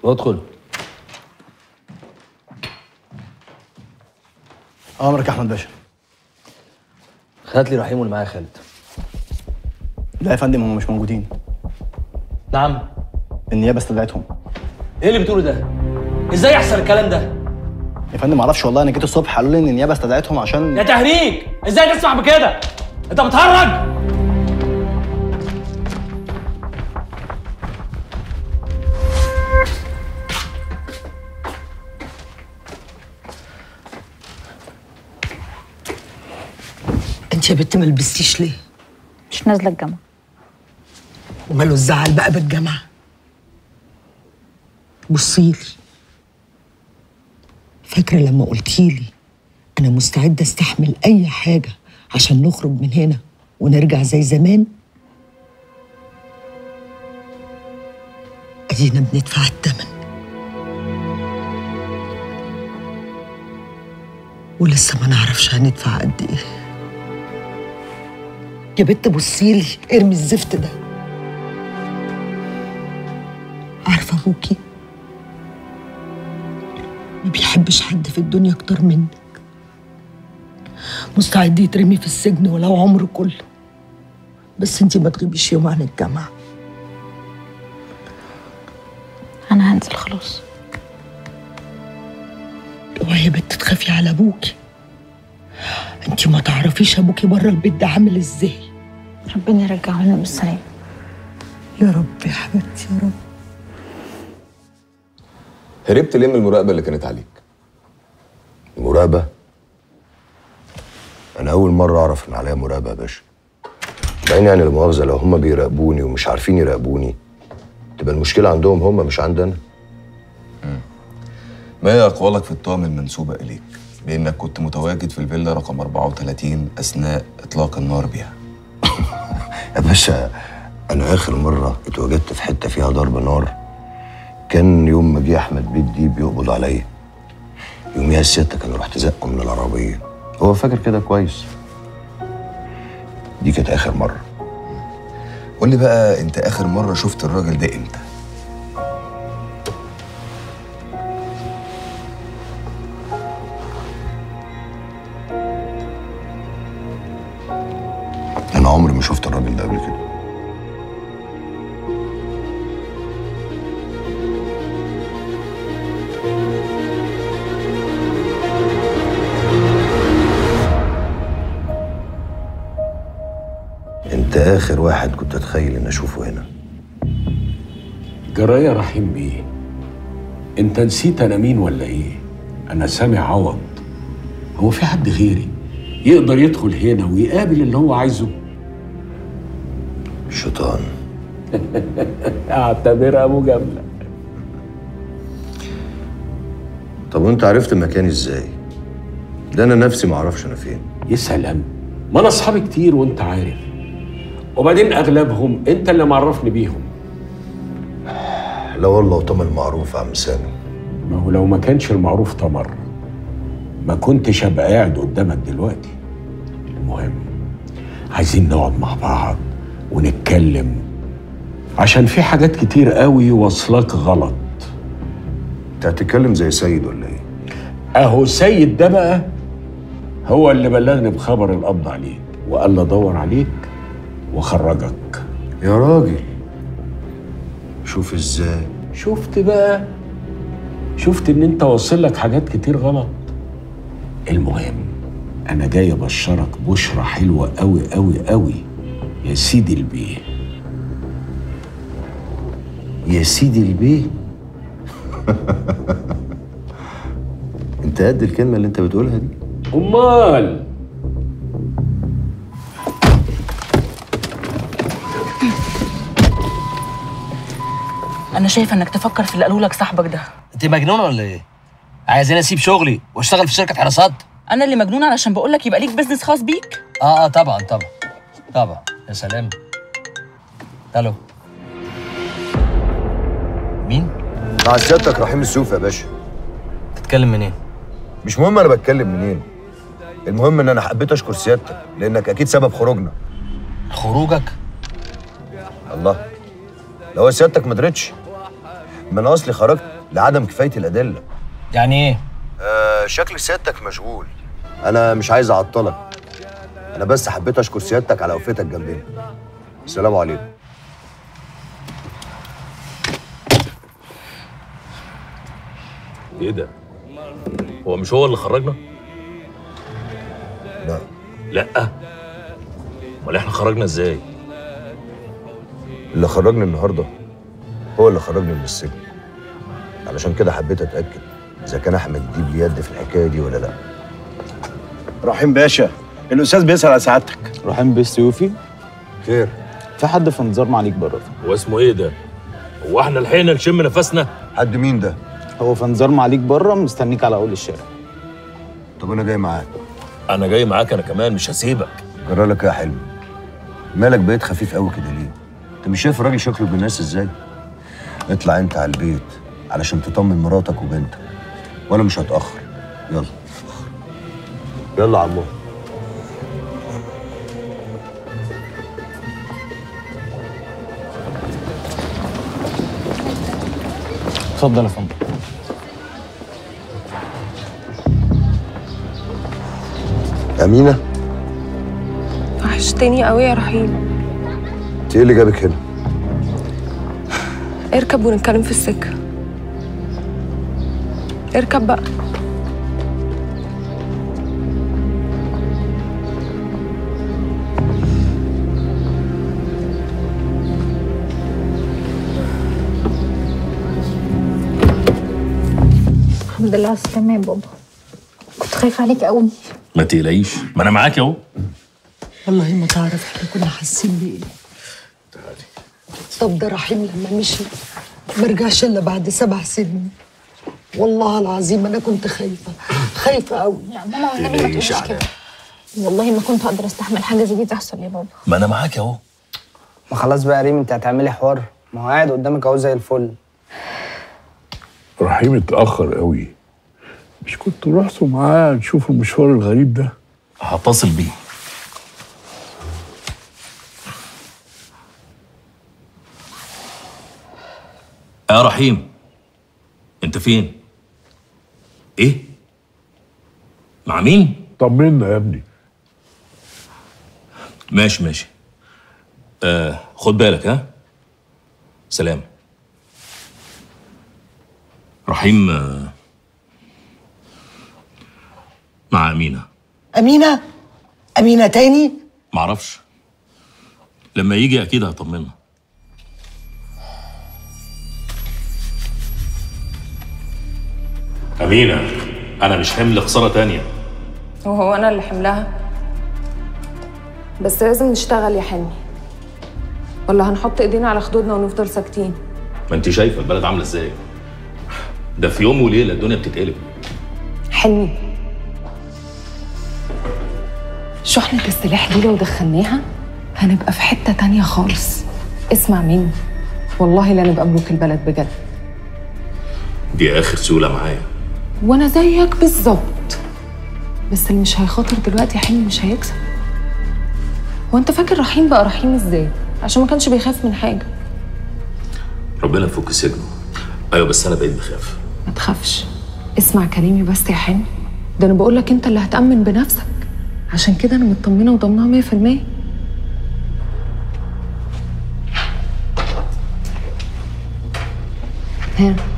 وادخل امرك يا احمد باشا هات لي رحيم واللي معايا خالد لا يا فندم هم مش موجودين نعم النيابه استدعتهم ايه اللي بتقوله ده ازاي يحصل الكلام ده يا فندم معرفش والله انا جيت الصبح قالوا لي ان النيابه استدعتهم عشان يا تهريج ازاي تسمح بكده انت بتهرج انت يا بنت ما لبستيش ليه؟ مش نازله الجامعه وماله الزعل بقى بالجامعه؟ بصيلي فاكره لما قلتيلي انا مستعده استحمل اي حاجه عشان نخرج من هنا ونرجع زي زمان ادينا بندفع الثمن ولسه ما نعرفش هندفع قد ايه يا بنت بصيلي ارمي الزفت ده عارفه ابوكي ما بيحبش حد في الدنيا اكتر منك مستعد يترمي في السجن ولو عمره كله بس انتي ما تغيبيش يوم عن الجامعه انا هنزل خلاص اوعي يا بنت تخافي على ابوكي انتي ما تعرفيش ابوكي بره البيت ده عامل ازاي ربنا يرجعه لنا بالسلامه يا رب يا حبيبتي يا رب هربت ليه من المراقبه اللي كانت عليك مراقبة أنا أول مرة أعرف إن عليا مراقبة يا باشا بعدين يعني المؤاخذة لو هما بيراقبوني ومش عارفين يراقبوني تبقى المشكلة عندهم هما مش عندنا ما هي اقوالك في التهم المنسوبه اليك بانك كنت متواجد في الفيلا رقم 34 اثناء اطلاق النار بها يا باشا أنا آخر مرة اتواجدت في حتة فيها ضرب نار كان يوم ما جه أحمد بيت دي بيقبض عليا يوميها سيادتك أنا رحت زقه من العربية هو فاكر كده كويس دي كانت آخر مرة قول لي بقى انت اخر مره شفت الراجل ده امتى أنا عمري ما شفت الراجل ده قبل كده انت اخر واحد كنت اتخيل ان اشوفه هنا جرايه رحيم بيه انت نسيت انا مين ولا ايه انا سامع عوض هو في حد غيري يقدر يدخل هنا ويقابل اللي هو عايزه الشيطان اعتبرها مجامله طب وانت عرفت مكاني ازاي ده انا نفسي ما اعرفش انا فين يا سلام ما انا اصحابي كتير وانت عارف وبعدين اغلبهم انت اللي معرفني بيهم لا والله وطمن معروف يا عم سامي ما هو لو ما كانش المعروف تمر ما كنتش ابقى قاعد قدامك دلوقتي المهم عايزين نقعد مع بعض ونتكلم عشان في حاجات كتير قوي واصلاك غلط انت هتتكلم زي سيد ولا ايه اهو سيد ده بقى هو اللي بلغني بخبر القبض عليك وقال لي ادور عليك واخرجك يا راجل شوف ازاي شفت بقى شفت ان انت واصل لك حاجات كتير غلط المهم انا جاي ابشرك بشرى حلوه قوي قوي قوي يا سيدي البيه يا سيدي البيه انت قد الكلمه اللي انت بتقولها دي امال انا شايفه انك تفكر في اللي قاله لك صاحبك ده انت مجنونه ولا ايه عايزاني اسيب شغلي واشتغل في شركه حراسات انا اللي مجنونه علشان بقول لك يبقى ليك بيزنس خاص بيك اه اه طبعا طبعا طبعا يا سلام الو مين مع سيادتك رحيم السوف يا باشا تتكلم منين مش مهم انا بتكلم منين المهم ان انا حبيت اشكر سيادتك لانك اكيد سبب خروجنا خروجك الله لو سيادتك ما درتش ما انا اصلي خرجت لعدم كفايه الادله يعني ايه آه شكل سيادتك مشغول انا مش عايز اعطلك انا بس حبيت اشكر سيادتك على وقفتك جنبنا السلام عليكم ايه ده؟ هو مش هو اللي خرجنا؟ لا لا امال احنا خرجنا ازاي؟ اللي خرجني النهارده هو اللي خرجني من السجن علشان كده حبيت اتاكد اذا كان احمد يجيب لي يد في الحكايه دي ولا لا رحيم باشا الاستاذ بيسال على سعادتك رحيم بيه سيوفي خير في حد في انتظار معاليك بره هو اسمه ايه ده؟ هو احنا لحقنا نشم نفسنا؟ حد مين ده هو في انتظار معاليك بره مستنيك على اول الشارع طب انا جاي معاك انا جاي معاك انا كمان مش هسيبك جرى لك إيه يا حلمي مالك بقيت خفيف قوي كده ليه انت مش شايف الراجل شكله بالناس ازاي اطلع انت على البيت علشان تطمن مراتك وبنتك وانا مش هتاخر يلا يلا يا عمو اتفضل يا فندم امينه وحشتني قوي يا رحيم انت ايه اللي جابك هنا اركب ونتكلم في السكة اركب بقى الحمد لله على السلامة يا بابا كنت خايفة عليك قوي ما تقلقيش ما انا معاك اهو والله ما تعرف احنا كنا حاسين بايه طب ده رحيم لما مشي ما رجعش الا بعد سبع سنين والله العظيم انا كنت خايفه خايفه قوي لا ماما والنبي ما تقوليش كده والله ما كنت اقدر استحمل حاجة زي دي تحصل يا بابا ما انا معاك اهو ما خلاص بقى يا ريم انت هتعملي حوار ما هو قاعد قدامك اهو زي الفل رحيم اتأخر قوي مش كنت رحتوا معاه نشوف المشوار الغريب ده هتصل بيه يا رحيم انت فين ايه مع مين طمنا يا ابني ماشي ماشي آه خد بالك ها سلام رحيم آه مع أمينة امينه امينه تاني معرفش لما يجي أكيد هطمنها أمينة أنا مش حمل خسارة تانية وهو انا اللي حملها بس لازم نشتغل يا حلمي ولا هنحط ايدينا على خدودنا ونفضل ساكتين ما أنت شايفة البلد عاملة إزاي ده في يوم وليلة الدنيا بتتقلب حلمي شحنة السلاح دي لو دخلناها هنبقى في حتة تانية خالص اسمع مني والله لا نبقى ملوك البلد بجد دي آخر سيولة معايا وانا زيك بالظبط بس اللي مش هيخاطر دلوقتي يا حلمي مش هيكسب هو انت فاكر رحيم بقى رحيم ازاي عشان ما كانش بيخاف من حاجه ربنا يفك سجنه أيوة بس أنا بقيت بخاف ما تخافش اسمع كلامي بس يا حلمي ده انا بقول لك انت اللي هتامن بنفسك عشان كده انا مطمنه وضمنها 100% ها